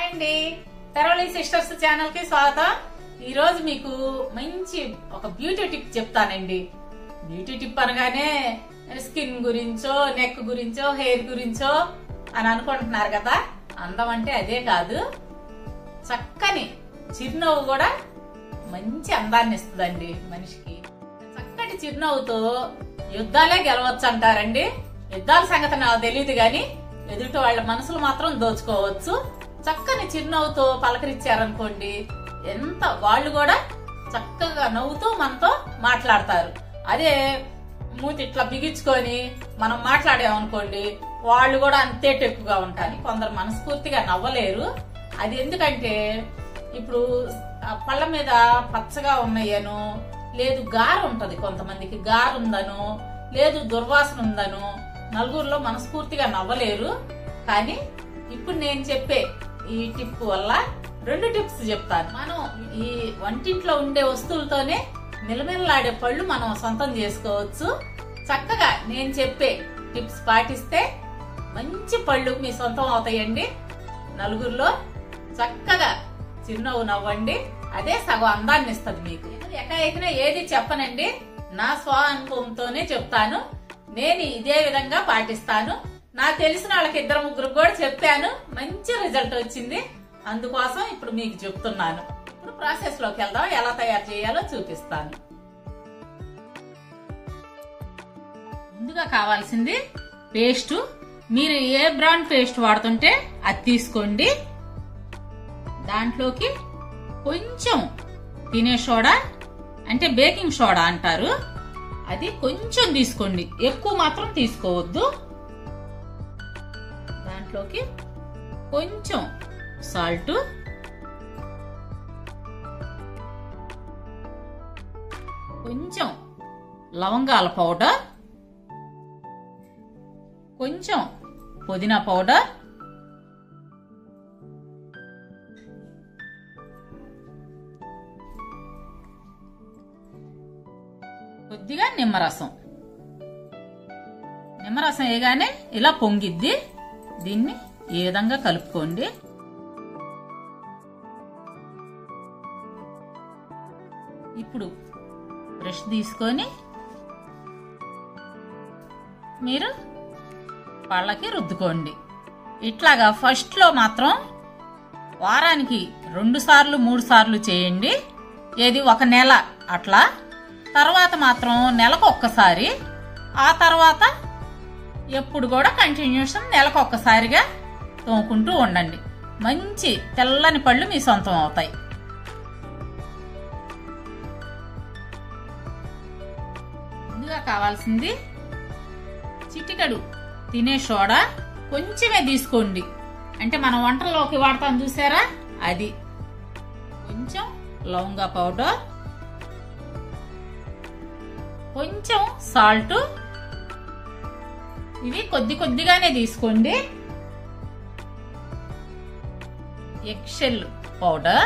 అండి తెరవలి sisters channel కి స్వాగతం ఈ రోజు మీకు మంచి ఒక బ్యూటీ టిప్ చెప్తానండి బ్యూటీ టిప్ అనగానే స్కిన్ గురించో నెక్ గురించో హెయిర్ గురించో అని అనుకుంటున్నారు కదా అందం అంటే అదే కాదు చక్కని చిరునవ్వు కూడా మంచి అందాన్ని ఇస్తుందండి మనిషికి చక్కటి చిరునవ్వుతో యుద్ధాలే గెలవచ్చు అంటారండి యుద్ధాల సంగతి నాకు తెలియదు గాని ఎదుటి వాళ్ళ మనసులు మాత్రం దోచుకోవచ్చు చక్కని చిరునవ్వుతో పలకరించారనుకోండి ఎంత వాళ్ళు కూడా చక్కగా నవ్వుతూ మనతో మాట్లాడతారు అదే మూతి ఇట్లా బిగించుకొని మనం మాట్లాడామనుకోండి వాళ్ళు కూడా అంతే టెక్కుగా ఉంటారు కొందరు మనస్ఫూర్తిగా నవ్వలేరు అది ఎందుకంటే ఇప్పుడు ఆ పళ్ళ మీద పచ్చగా ఉన్నాయను లేదు గారు ఉంటది కొంతమందికి గారు ఉందను లేదు దుర్వాసన ఉందను నలుగురిలో మనస్ఫూర్తిగా నవ్వలేరు కానీ ఇప్పుడు నేను చెప్పే ఈ టిప్ వల్ల రెండు టిప్స్ చెప్తాను మనం ఈ వంటింట్లో ఉండే వస్తువులతోనే నిలమిలలాడే పళ్ళు మనం సొంతం చేసుకోవచ్చు చక్కగా నేను చెప్పే టిప్స్ పాటిస్తే మంచి పళ్ళు మీ సొంతం అవుతాయండి నలుగురిలో చక్కగా చిరునవ్వు నవ్వండి అదే సగం అందాన్ని ఇస్తుంది మీకు ఎక్కడైనా ఏది చెప్పనండి నా స్వ అనుభవంతోనే చెప్తాను నేను ఇదే విధంగా పాటిస్తాను నాకు తెలిసిన వాళ్ళకి ఇద్దరు ముగ్గురు కూడా చెప్పాను మంచి రిజల్ట్ వచ్చింది అందుకోసం ఇప్పుడు మీకు చెప్తున్నాను ఇప్పుడు ప్రాసెస్ లోకి వెళ్దాం ఎలా తయారు చేయాలో చూపిస్తాను ముందుగా కావాల్సింది పేస్ట్ మీరు ఏ బ్రాండ్ పేస్ట్ వాడుతుంటే అది తీసుకోండి దాంట్లోకి కొంచెం తినే సోడా అంటే బేకింగ్ సోడా అంటారు అది కొంచెం తీసుకోండి ఎక్కువ మాత్రం తీసుకోవద్దు దాంట్లోకి కొంచెం సాల్ట్ కొంచెం లవంగాల పౌడర్ కొంచెం పుదీనా పౌడర్ కొద్దిగా నిమ్మరసం నిమ్మరసం వేయగానే ఇలా పొంగిద్ది దీన్ని ఈ విధంగా కలుపుకోండి ఇప్పుడు బ్రష్ తీసుకొని మీరు పళ్ళకి రుద్దుకోండి ఇట్లాగా ఫస్ట్ లో మాత్రం వారానికి రెండు సార్లు మూడు సార్లు చేయండి ఏది ఒక నెల అట్లా తర్వాత మాత్రం నెలకు ఒక్కసారి ఆ తర్వాత ఎప్పుడు కూడా కంటిన్యూషన్ నెలకు ఒక్కసారిగా తోముకుంటూ ఉండండి మంచి తెల్లని పళ్ళు మీ సొంతం అవుతాయి ముందుగా కావాల్సింది చిటికడు తినే సోడా కొంచెమే తీసుకోండి అంటే మనం వంటల్లోకి వాడతాం చూసారా అది కొంచెం లవంగా పౌడర్ కొంచెం సాల్ట్ ఇవి కొద్ది కొద్దిగానే తీసుకోండి ఎక్షెల్ పౌడర్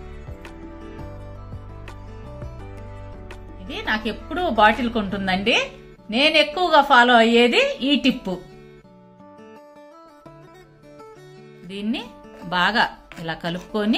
ఇది నాకు ఎప్పుడూ బాటిల్ కొంటుందండి నేను ఎక్కువగా ఫాలో అయ్యేది ఈ టిప్పు దీన్ని బాగా ఇలా కలుపుకొని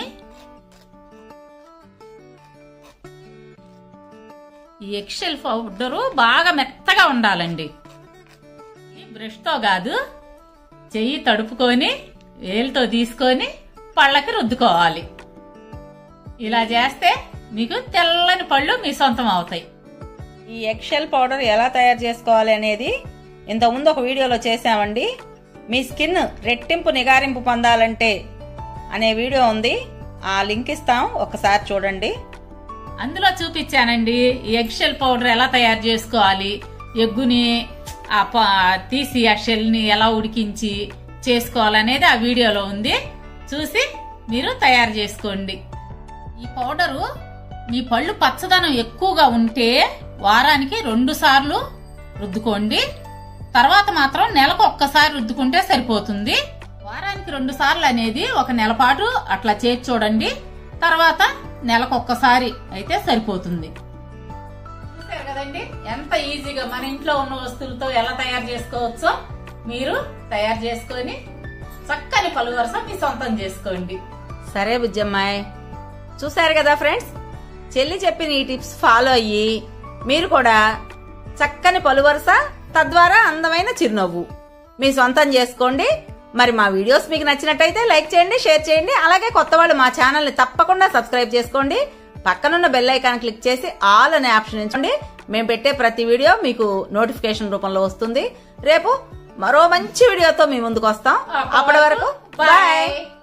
ఈ ఎక్షెల్ పౌడరు బాగా మెత్తగా ఉండాలండి ఈ బ్రష్తో కాదు చెయ్యి తడుపుకొని వేలుతో తీసుకొని పళ్ళకి రుద్దుకోవాలి ఇలా చేస్తే మీకు తెల్లని పళ్ళు మీ సొంతం అవుతాయి ఈ ఎగ్షెల్ పౌడర్ ఎలా తయారు చేసుకోవాలి అనేది ఇంతకుముందు ఒక వీడియోలో చేసామండి మీ స్కిన్ రెట్టింపు నిగారింపు పొందాలంటే అనే వీడియో ఉంది ఆ లింక్ ఇస్తాం ఒకసారి చూడండి అందులో చూపించానండి ఈ ఎగ్షెల్ పౌడర్ ఎలా తయారు చేసుకోవాలి ఎగ్గుని ఆ ప- తీసి ఆ షెల్ ని ఎలా ఉడికించి చేసుకోవాలనేది ఆ వీడియోలో ఉంది చూసి మీరు తయారు చేసుకోండి ఈ పౌడరు మీ పళ్ళు పచ్చదనం ఎక్కువగా ఉంటే వారానికి రెండు సార్లు రుద్దుకోండి తర్వాత మాత్రం నెలకు ఒక్కసారి రుద్దుకుంటే సరిపోతుంది వారానికి రెండు సార్లు అనేది ఒక నెల పాటు అట్లా చేసి చూడండి తర్వాత నెలకు ఒక్కసారి అయితే సరిపోతుంది చూసారు కదండి ఎంత ఈజీగా మన ఇంట్లో ఉన్న వస్తువులతో ఎలా తయారు చేసుకోవచ్చో మీరు తయారు చేసుకొని చక్కని పలువరస మీ సొంతం చేసుకోండి సరే బుజ్జమ్మాయి చూశారు కదా ఫ్రెండ్స్ చెల్లి చెప్పిన ఈ టిప్స్ ఫాలో అయ్యి మీరు కూడా చక్కని పలువరుస తద్వారా అందమైన చిరునవ్వు మీ సొంతం చేసుకోండి మరి మా వీడియోస్ మీకు నచ్చినట్టయితే లైక్ చేయండి షేర్ చేయండి అలాగే కొత్త వాళ్ళు మా ఛానల్ని తప్పకుండా సబ్స్క్రైబ్ చేసుకోండి పక్కనున్న బెల్ ఐకాన్ క్లిక్ చేసి ఆల్ అనే ఆప్షన్ ఎంచుకోండి మేము పెట్టే ప్రతి వీడియో మీకు నోటిఫికేషన్ రూపంలో వస్తుంది రేపు మరో మంచి వీడియోతో మీ ముందుకు వస్తాం అప్పటి వరకు బాయ్